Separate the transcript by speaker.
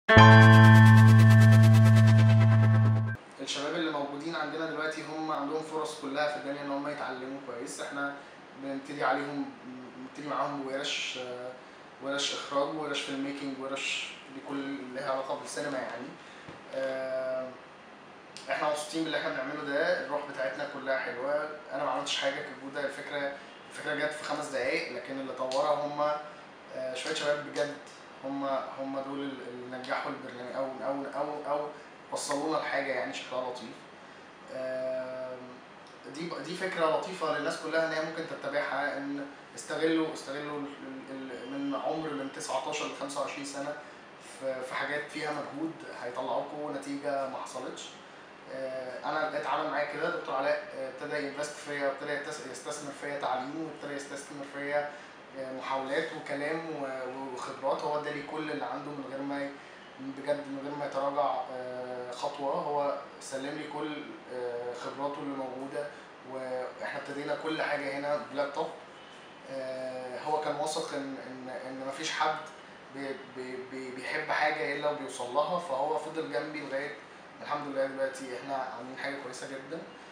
Speaker 1: الشباب اللي موجودين عندنا دلوقتي هم عندهم فرص كلها في الدنيا ان هم يتعلموا كويس احنا بنبتدي عليهم بنبتدي معاهم ورش آه، ورش اخراج ورش فيلم ميكنج ورش بكل اللي لها علاقه بالسينما يعني آه، احنا مبسوطين باللي احنا بنعمله ده الروح بتاعتنا كلها حلوه انا ما عملتش حاجه كجوده الفكره الفكره جت في خمس دقايق لكن اللي طورها هم آه، شويه شباب بجد هم هم دول اللي نجحوا البرنامج او او او او وصلونا لحاجه يعني شكلها لطيف آم، دي دي فكره لطيفه للناس كلها ان هي ممكن تتبعها ان استغلوا استغلوا ال- ال- من عمر من 19 ل 25 سنه في في حاجات فيها مجهود هيطلعوا لكم نتيجه ما حصلتش آه، انا اتعامل معايا كده دكتور علاء آه، ابتدى ينفست فيا ابتدى يتس- يستثمر فيا تعليم وابتدى يستثمر فيا آه، محاولات وكلام و- وخبرات هو ادالي كل اللي عنده من غير ما ي- بجد من غير ما يتراجع آه، خطوه هو سلم لي كل آه، خبراته اللي موجوده واحنا ابتدينا كل حاجه هنا بلابتوب آه، هو كان واثق ان ان ان مفيش حد بي بي بي بيحب حاجه الا وبيوصل لها فهو فضل جنبي لغايه الحمد لله دلوقتي احنا عاملين حاجه كويسه جدا